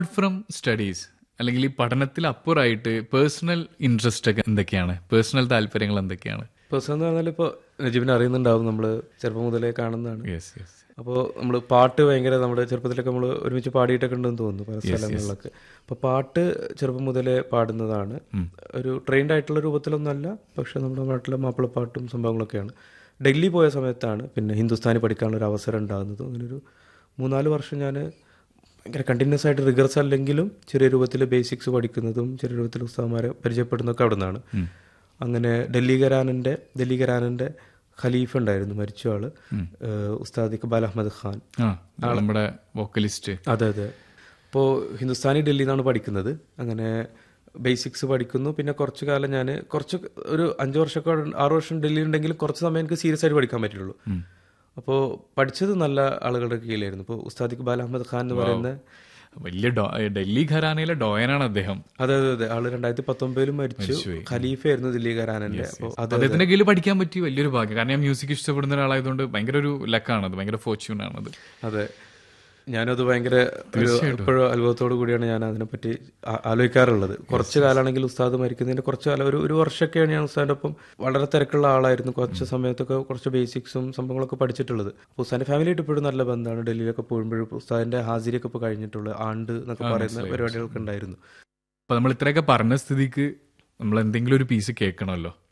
from studies അല്ലെങ്കിൽ ഈ പഠനത്തിൽ അപ്പുറമായിട്ട് പേഴ്സണൽ ഇൻട്രസ്റ്റ് ഒക്കെ എന്തൊക്കെയാണ് പേഴ്സണൽ താല്പര്യങ്ങൾ എന്തൊക്കെയാണ് പേഴ്സൺ എന്ന് പറഞ്ഞാൽ ഇപ്പോൾ നജീബിനെ അറിയുന്നുണ്ടാവും നമ്മൾ ചെറുപ്പം മുതലേ കാണുന്നതാണ് യെസ് യെസ് അപ്പോൾ നമ്മൾ പാട്ട് ഭയങ്കര നമ്മുടെ ചെറുപ്പത്തിലൊക്കെ നമ്മൾ ഒരുമിച്ച് പാടിയിട്ടൊക്കെ ഉണ്ടെന്ന് തോന്നുന്നു പല സ്ഥലങ്ങളിലൊക്കെ അപ്പോൾ പാട്ട് ചെറുപ്പം മുതലേ പാടുന്നതാണ് ഒരു ട്രെയിൻഡ് ആയിട്ടുള്ള രൂപത്തിലൊന്നല്ല പക്ഷെ നമ്മുടെ നാട്ടിലെ മാപ്പിളപ്പാട്ടും സംഭവങ്ങളൊക്കെയാണ് ഡൽഹി പോയ സമയത്താണ് പിന്നെ ഹിന്ദുസ്ഥാനി പഠിക്കാനുള്ള ഒരു അവസരം ഉണ്ടാകുന്നത് അങ്ങനെ ഒരു മൂന്നാല് വർഷം ഞാൻ ഭയങ്കര കണ്ടിന്യൂസ് ആയിട്ട് റിഗർസ് അല്ലെങ്കിലും ചെറിയ രൂപത്തിൽ ബേസിക്സ് പഠിക്കുന്നതും ചെറിയ രൂപത്തിൽ ഉസ്താമാരെ പരിചയപ്പെടുന്നതൊക്കെ അവിടെ നിന്നാണ് അങ്ങനെ ഡൽഹി ഖരാനൻ്റെ ഡൽഹി ഖരാനൻ്റെ ഖലീഫ ഉണ്ടായിരുന്നു മരിച്ച ആള് ഏഹ് ഉസ്താദ് ഇക്ബാൽ അഹമ്മദ് ഖാൻ ആ നമ്മുടെ വോക്കലിസ്റ്റ് അതെ അതെ അപ്പോൾ ഹിന്ദുസ്ഥാനി ഡൽഹിയിൽ നിന്നാണ് പഠിക്കുന്നത് അങ്ങനെ ബേസിക്സ് പഠിക്കുന്നു പിന്നെ കുറച്ച് കാലം ഞാൻ കുറച്ച് ഒരു അഞ്ച് വർഷമൊക്കെ ആറ് വർഷം ഡൽഹിയിൽ ഉണ്ടെങ്കിലും കുറച്ച് സമയം എനിക്ക് സീരിയസ് ആയിട്ട് പഠിക്കാൻ പറ്റുള്ളൂ അപ്പോൾ പഠിച്ചത് നല്ല ആളുകളുടെ കീഴിലായിരുന്നു ഇപ്പോൾ ഉസ്താദ് ഇക്ബാൽ അഹമ്മദ് ഖാൻ എന്ന് പറയുന്ന വലിയ ഡോ- ഡൽഹി ഖരാനയിലെ ഡോയനാണ് അദ്ദേഹം അതെ അതെ അതെ ആള് രണ്ടായിരത്തി പത്തൊമ്പതിലും മരിച്ചു ഖലീഫയായിരുന്നു ദില്ലി ഖരാനന്റെ അപ്പോൾ അത് അദ്ദേഹത്തിന്റെ കീഴിൽ പഠിക്കാൻ പറ്റി വലിയൊരു ഭാഗ്യം കാരണം ഞാൻ മ്യൂസിക് ഇഷ്ടപ്പെടുന്ന ഒരാളായതുകൊണ്ട് ഭയങ്കര ഒരു ലക്കാണത് ഭയങ്കര ഫോർച്യൂൺ ആണത് അതെ ഞാനത് ഭയങ്കര ഒരു ഇപ്പോഴും അത്ഭുതത്തോടു കൂടിയാണ് ഞാൻ അതിനെപ്പറ്റി ആ- ആലോചിക്കാറുള്ളത് കുറച്ച് കാലമാണെങ്കിൽ ഉസ്താദ് മരിക്കുന്നതിന്റെ കുറച്ച് കാലം ഒരു ഒരു വർഷമൊക്കെയാണ് ഞാൻ ഉസ്താദിന്റെ ഒപ്പം വളരെ തിരക്കുള്ള ആളായിരുന്നു കുറച്ച് സമയത്തൊക്കെ കുറച്ച് ബേസിക്സും സംഭവങ്ങളൊക്കെ പഠിച്ചിട്ടുള്ളത് അപ്പോൾ ഉസ്താദിന്റെ ഫാമിലിയായിട്ട് ഇപ്പോഴും നല്ല ബന്ധമാണ് ഡൽഹിയിലൊക്കെ പോകുമ്പോഴും ഉസ്താദിന്റെ ഹാസിരിയൊക്കെ ഇപ്പോൾ കഴിഞ്ഞിട്ടുള്ളത് ആണ്ട് എന്നൊക്കെ പറയുന്ന പരിപാടികളൊക്കെ ഉണ്ടായിരുന്നു അപ്പൊ നമ്മൾ ഇത്രയൊക്കെ പറഞ്ഞ സ്ഥിതിക്ക് നമ്മൾ എന്തെങ്കിലും ഒരു പീസ് കേൾക്കണമല്ലോ